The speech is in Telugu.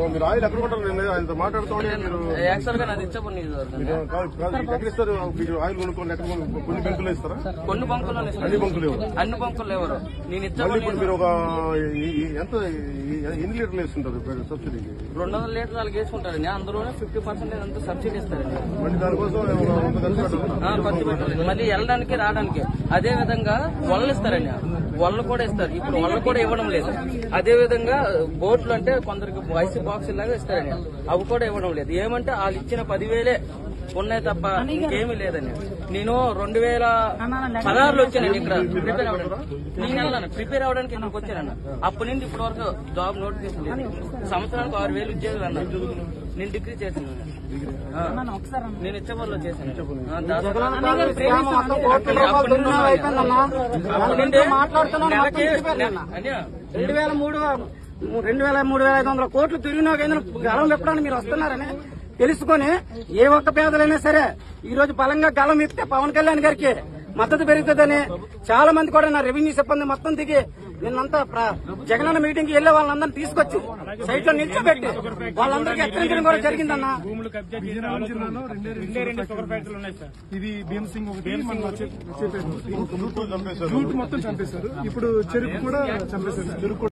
మీరు ఆయిల్ ఎక్కడ కొంటారు నేను ఆయనతో మాట్లాడుతూ ఉంటే మీరు యాక్చువల్ గా నాది ఇచ్చబడి నియోజకవర్గం మీరు కాదు కాదు ఎక్కడ ఇస్తారు మీరు ఆయిల్ కొనుక్కోండి ఎక్కడ కొను- కొన్ని బెంకులు ఇస్తారా కొన్ని బంకులు అన్ని బంకులు ఇవ్వరు అన్ని బంకులు ఎవరు నేను మళ్ళీ ఇచ్చబడి ఇప్పుడు మీరు ఒక ఈ- ఈ- ఎంత ఈ- ఎన్ని లీటర్లు వేస్తుంటారు సబ్సిడీకి రెండు వందల లీటర్లు వాళ్ళకి వేసుకుంటారండి అందులోనే ఫిఫ్టీ పర్సెంట్ అంతా సబ్సిడీ ఇస్తారండి మళ్ళీ దానికోసం ఒక వంద ఖర్చు పెట్టాలి ఆ, ఖర్చు పెట్టాలి మళ్ళీ వెళ్ళడానికి రావడానికి అదే విధంగా వలలు ఇస్తారండి వలలు కూడా ఇస్తారు ఇప్పుడు వలలు కూడా ఇవ్వడం లేదు అదే విధంగా బోట్లు అంటే కొందరికి ఐసీ బాక్స్ లాగా ఇస్తారండి అవి కూడా ఇవ్వడం లేదు ఏమంటే వాళ్ళు ఇచ్చిన పదివేలే ఉన్నాయి తప్ప ఇంకేమీ లేదండి నేను రెండు వేల పదహారులో వచ్చానండి ఇక్కడ ప్రిపేర్ అవ్వడానికి నేను వెళ్ళాను ప్రిపేర్ అవ్వడానికి ఇక్కడికి వచ్చాను అప్పటి నుండి ఇప్పటి వరకు జాబ్ నోటిఫికేషన్ లేదు సంవత్సరానికి ఆరు వేలు ఉద్యోగాలు అన్నారు నేను డిగ్రీ చేశాను ఆ. నేను ఇచ్చబల్లో చేశాను ఆ, దాదాపు అప్పటి నుండి అప్పటి నుండి నెలకి అన్య రెండు వేల మూడు రెండు వేల మూడు వేల ఐదు వందల కోట్లు తిరిగినా కానీ గలం విప్పడానికి మీరు వస్తున్నారని తెలుసుకొని ఏ ఒక్క పేదలైనా సరే ఈ రోజు బలంగా గలం విప్పితే పవన్ కళ్యాణ్ గారికి మద్దతు పెరుగుతుందని చాలా మంది కూడా నా రెవెన్యూ సిబ్బంది మొత్తం దిగి నిన్నంతా ప్ర- జగనన్న మీటింగ్ కి వెళ్లే వాళ్ళందరినీ తీసుకొచ్చి సైట్ లో నిల్చోబెట్టి వాళ్ళందరికీ హెచ్చరించడం కూడా జరిగిందన్న భూములు కబ్జా చేసిన జిల్లాలో రెండే రెండు షుగర్ ఫ్యాక్టరీలు ఉన్నాయి సార్ ఇది భీమ్ సింగ్ ఒకటి మన వచ్చే- వచ్చేపేట ఒకటి. చంపేశారు జూట్ మొత్తం చంపేశారు ఇప్పుడు చెరుకు కూడా చంపేశారు చెరుకు